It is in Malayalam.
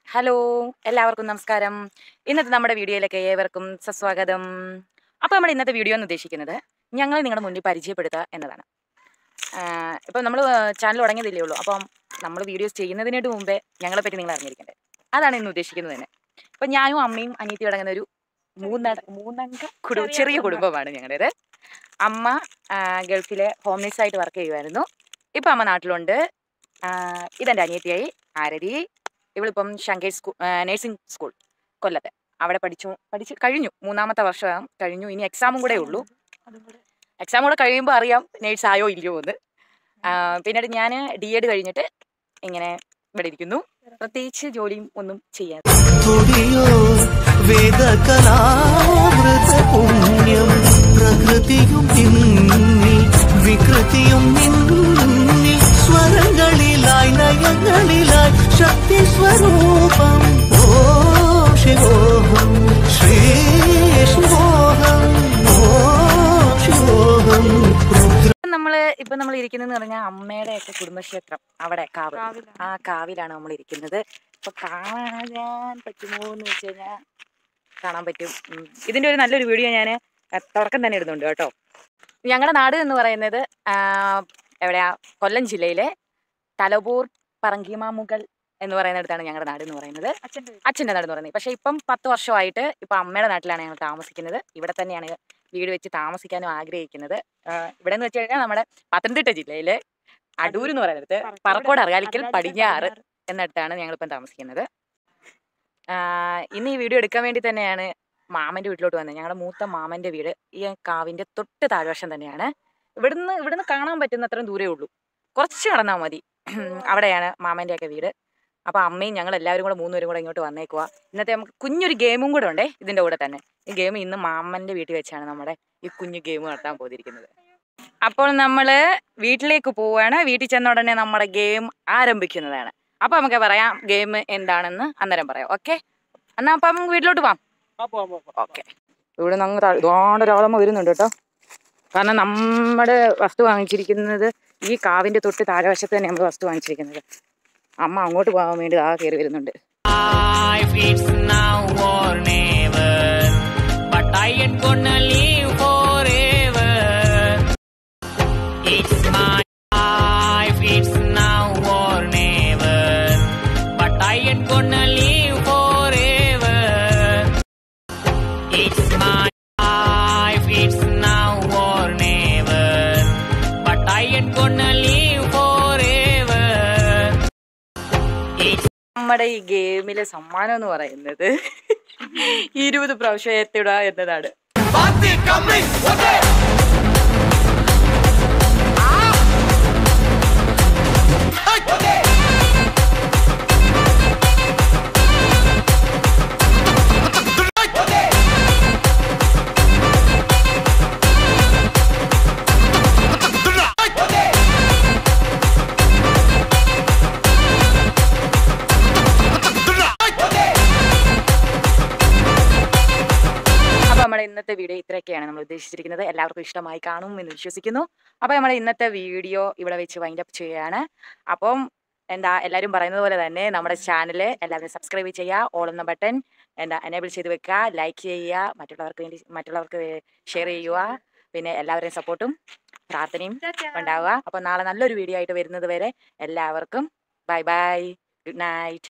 ഹലോ എല്ലാവർക്കും നമസ്കാരം ഇന്നത്തെ നമ്മുടെ വീഡിയോയിലേക്ക് ഏവർക്കും സസ്വാഗതം അപ്പോൾ നമ്മൾ ഇന്നത്തെ വീഡിയോ എന്ന് ഉദ്ദേശിക്കുന്നത് ഞങ്ങൾ നിങ്ങളുടെ മുന്നിൽ പരിചയപ്പെടുത്തുക എന്നതാണ് ഇപ്പം നമ്മൾ ചാനൽ തുടങ്ങിയതില്ലേ ഉള്ളൂ അപ്പം നമ്മൾ വീഡിയോസ് ചെയ്യുന്നതിനായിട്ട് മുമ്പേ ഞങ്ങളെ പറ്റി നിങ്ങൾ അറിഞ്ഞിരിക്കണ്ടേ അതാണ് ഇന്ന് ഉദ്ദേശിക്കുന്നത് തന്നെ ഇപ്പം ഞാനും അമ്മയും അനിയത്തി അടങ്ങുന്ന ഒരു മൂന്നട മൂന്നംഗ കുടു ചെറിയ ചെറിയ കുടുംബം. കുടുംബമാണ് ഞങ്ങളുടേത് അമ്മ ആ, ഗൾഫിലെ ഹോം നേഴ്സായിട്ട് വർക്ക് ചെയ്യുമായിരുന്നു ഇപ്പം അമ്മ നാട്ടിലുണ്ട് ആ, ഇതെൻ്റെ അനിയത്തിയായി ആരതി ഇവളിപ്പം ശങ്കേഷ് സ്കൂൾ നേഴ്സിംഗ് സ്കൂൾ കൊല്ലത്തെ അവിടെ പഠിച്ചു പഠിച്ച് കഴിഞ്ഞു മൂന്നാമത്തെ വർഷം കഴിഞ്ഞു ഇനി എക്സാമും കൂടെ ഉള്ളൂ എക്സാം കൂടെ കഴിയുമ്പോൾ അറിയാം നേഴ്സ് ആയോ ഇല്ലയോ എന്ന് ആ, പിന്നീട് ഞാൻ ഡി എഡ് കഴിഞ്ഞിട്ട് ഇങ്ങനെ ഇവിടെ ഇരിക്കുന്നു പ്രത്യേകിച്ച് ജോലിയും ഒന്നും ചെയ്യാതെ തുടിയോ വേദകലാമൃത പുണ്യം പ്രകൃതിയും നിന്നിൽ വികൃതിയും നിന്നിൽ സ്വരങ്ങളിലായി ലയങ്ങളിലായി ശക്തി സ്വരൂപം ഓ ശിവോഹം ശ്രീ ശിവോഹം ഓ ശിവോഹം രുദ്ര നമ്മൾ ഇപ്പൊ നമ്മൾ ഇരിക്കുന്നതെന്ന് പറഞ്ഞാൽ അമ്മയുടെ ഒക്കെ കുടുംബക്ഷേത്രം അവിടെ കാവ് കാവിലാണ്. ആ കാവിലാണ് നമ്മൾ ഇരിക്കുന്നത് ഇപ്പൊ കാണാൻ പറ്റുമോ എന്ന് വെച്ച് കഴിഞ്ഞാൽ കാണാൻ പറ്റും ഉം. ഇതിന്റെ ഒരു നല്ലൊരു വീഡിയോ ഞാൻ തുടക്കം തന്നെ ഇടുന്നുണ്ട് കേട്ടോ ഞങ്ങളുടെ നാട് എന്ന് പറയുന്നത് ആ, എവിടെയാ കൊല്ലം ജില്ലയിലെ തലപൂർ പറങ്കിമാമുകൾ എന്ന് പറയുന്നിടത്താണ് ഞങ്ങളുടെ നാട് എന്ന് പറയുന്നത് അച്ഛൻ്റെ വീട്. അച്ഛൻ്റെ നാട് എന്ന് പറയുന്നത് പക്ഷേ ഇപ്പം പത്ത് വർഷമായിട്ട് ഇപ്പം അമ്മയുടെ നാട്ടിലാണ് ഞങ്ങൾ താമസിക്കുന്നത് ഇവിടെ തന്നെയാണ് വീട് വെച്ച് താമസിക്കാനും ആഗ്രഹിക്കുന്നത് ആ, ഇവിടെ എന്ന് വെച്ച് കഴിഞ്ഞാൽ നമ്മുടെ പത്തനംതിട്ട ജില്ലയിലെ അടൂർ എന്ന് പറയുന്നിടത്ത് പറക്കോട് അറിയാലിക്കൽ പടിഞ്ഞാറ് എന്നിടത്താണ് ഞങ്ങളിപ്പം താമസിക്കുന്നത് ആ, ഇന്ന് ഈ വീഡിയോ എടുക്കാൻ വേണ്ടി തന്നെയാണ് മാമൻ്റെ വീട്ടിലോട്ട് വന്നത് ഞങ്ങളുടെ മൂത്ത മാമൻ്റെ വീട് ഈ കാവിൻ്റെ തൊട്ട് താഴ്വശം തന്നെയാണ് ഇവിടുന്ന് ഇവിടുന്ന് കാണാൻ പറ്റുന്ന അത്രയും ദൂരേ ഉള്ളൂ കുറച്ച് നടന്നാൽ മതി അവിടെയാണ് മാമൻ്റെ ഒക്കെ വീട് അപ്പോൾ അമ്മയും ഞങ്ങൾ എല്ലാവരും കൂടെ മൂന്നുപേരും കൂടെ ഇങ്ങോട്ട് വന്നേക്കുക ഇന്നത്തെ നമുക്ക് കുഞ്ഞൊരു ഗെയിമും കൂടെ ഉണ്ടേ ഇതിൻ്റെ കൂടെ തന്നെ ഈ ഗെയിം ഇന്ന് മാമൻ്റെ വീട്ടിൽ വെച്ചാണ് നമ്മുടെ ഈ കുഞ്ഞു ഗെയിം നടത്താൻ പോയിരിക്കുന്നത് അപ്പോൾ നമ്മൾ വീട്ടിലേക്ക് പോവുകയാണ് വീട്ടിൽ ചെന്ന ഉടനെ നമ്മുടെ ഗെയിം ആരംഭിക്കുന്നതാണ് അപ്പോൾ നമുക്ക് പറയാം ഗെയിം എന്താണെന്ന് അന്നേരം പറയാം ഓക്കെ എന്നാൽ അപ്പം നമുക്ക് വീട്ടിലോട്ട് പോവാം ഓക്കെ ഇവിടെ നിന്ന് അങ്ങ് ഇതുകൊണ്ട് ഒരാളമ്മ വരുന്നുണ്ട് കേട്ടോ കാരണം നമ്മുടെ വസ്തു വാങ്ങിച്ചിരിക്കുന്നത് ഈ കാവിൻ്റെ തൊട്ട് താഴെവശത്ത് തന്നെ നമ്മൾ വസ്തു വാങ്ങിച്ചിരിക്കുന്നത് അമ്മ അങ്ങോട്ട് പോകാൻ വേണ്ടി ആ കയറി വരുന്നുണ്ട് life it's now or never but i ain't gonna live forever it's my life it's now or never but i ain't gonna live forever it's my life it's now or never but i ain't gonna live forever it's നമ്മുടെ ഈ ഗെയിമിലെ സമ്മാനം എന്ന് പറയുന്നത് ഇരുപത് പ്രാവശ്യം എത്തിടുക എന്നതാണ് അപ്പോൾ നമ്മുടെ ഇന്നത്തെ വീഡിയോ ഇത്രയൊക്കെയാണ് നമ്മൾ ഉദ്ദേശിച്ചിരിക്കുന്നത് എല്ലാവർക്കും ഇഷ്ടമായി കാണും എന്ന് വിശ്വസിക്കുന്നു അപ്പോൾ നമ്മുടെ ഇന്നത്തെ വീഡിയോ ഇവിടെ വെച്ച് വൈൻഡ് അപ്പ് ചെയ്യുകയാണ് അപ്പം എന്താ എല്ലാവരും പറയുന്നത് പോലെ തന്നെ നമ്മുടെ ചാനൽ എല്ലാവരും സബ്സ്ക്രൈബ് ചെയ്യുക ഓൾ എന്ന ബട്ടൺ എന്താ എനേബിൾ ചെയ്ത് വെക്കുക ലൈക്ക് ചെയ്യുക മറ്റുള്ളവർക്ക് വേണ്ടി മറ്റുള്ളവർക്ക് ഷെയർ ചെയ്യുക പിന്നെ എല്ലാവരുടെയും സപ്പോർട്ടും പ്രാർത്ഥനയും ഉണ്ടാവുക അപ്പോൾ നാളെ നല്ലൊരു വീഡിയോ ആയിട്ട് വരുന്നത് വരെ എല്ലാവർക്കും ബൈ ബൈ ഗുഡ് നൈറ്റ്